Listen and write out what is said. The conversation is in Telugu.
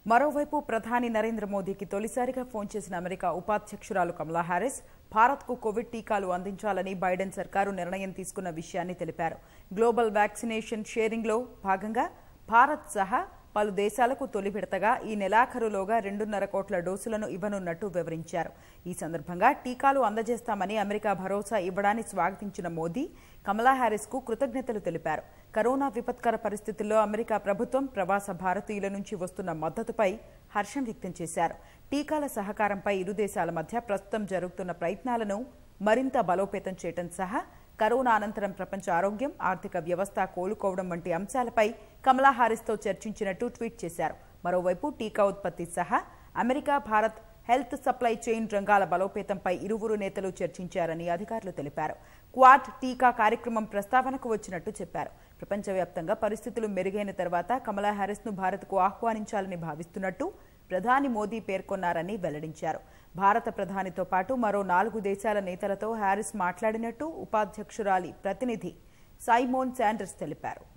మరోవైపు ప్రధాని నరేంద్ర మోదీకి తొలిసారిగా ఫోన్ చేసిన అమెరికా ఉపాధ్యక్షురాలు కమలా హ్యారిస్ భారత్కు కోవిడ్ టీకాలు అందించాలని బైడెన్ సర్కారు నిర్ణయం తీసుకున్న విషయాన్ని తెలిపారు గ్లోబల్ వ్యాక్సినేషన్ షేరింగ్లో భాగంగా భారత్ సహా పలు దేశాలకు తొలి విడతగా ఈ నెలాఖరులోగా రెండున్నర కోట్ల డోసులను ఇవ్వనున్నట్టు వివరించారు ఈ సందర్భంగా టీకాలు అందజేస్తామని అమెరికా భరోసా ఇవ్వడాన్ని స్వాగతించిన మోదీ కమలా హ్యారిస్ కు కృతజ్ఞతలు తెలిపారు కరోనా విపత్కర పరిస్థితుల్లో అమెరికా ప్రభుత్వం ప్రవాస భారతీయుల నుంచి వస్తున్న మద్దతుపై హర్షం వ్యక్తం చేశారు టీకాల సహకారంపై ఇరు దేశాల మధ్య ప్రస్తుతం జరుగుతున్న ప్రయత్నాలను మరింత బలోపేతం చేయడం సహా కరోనా అనంతరం ప్రపంచ ఆరోగ్యం ఆర్థిక వ్యవస్థ కోలుకోవడం వంటి అంశాలపై కమలా హారిస్తో చర్చించినట్టు ట్వీట్ చేశారు మరోవైపు టీకా ఉత్పత్తి సహా America Bharat health supply chain రంగాల బలోపేతంపై ఇరువురు నేతలు చర్చించారని అధికారులు తెలిపారు క్వాడ్ టీకా కార్యక్రమం ప్రస్తావనకు వచ్చినట్టు చెప్పారు ప్రపంచవ్యాప్తంగా పరిస్థితులు మెరుగైన తర్వాత కమలా హ్యారిస్ ను భారత్కు ఆహ్వానించాలని భావిస్తున్నట్టు ప్రధాని మోదీ పేర్కొన్నారని వెల్లడించారు భారత ప్రధానితో పాటు మరో నాలుగు దేశాల నేతలతో హ్యారిస్ మాట్లాడినట్టు ఉపాధ్యక్షురాలి ప్రతినిధి సైమోన్ శాండర్స్ తెలిపారు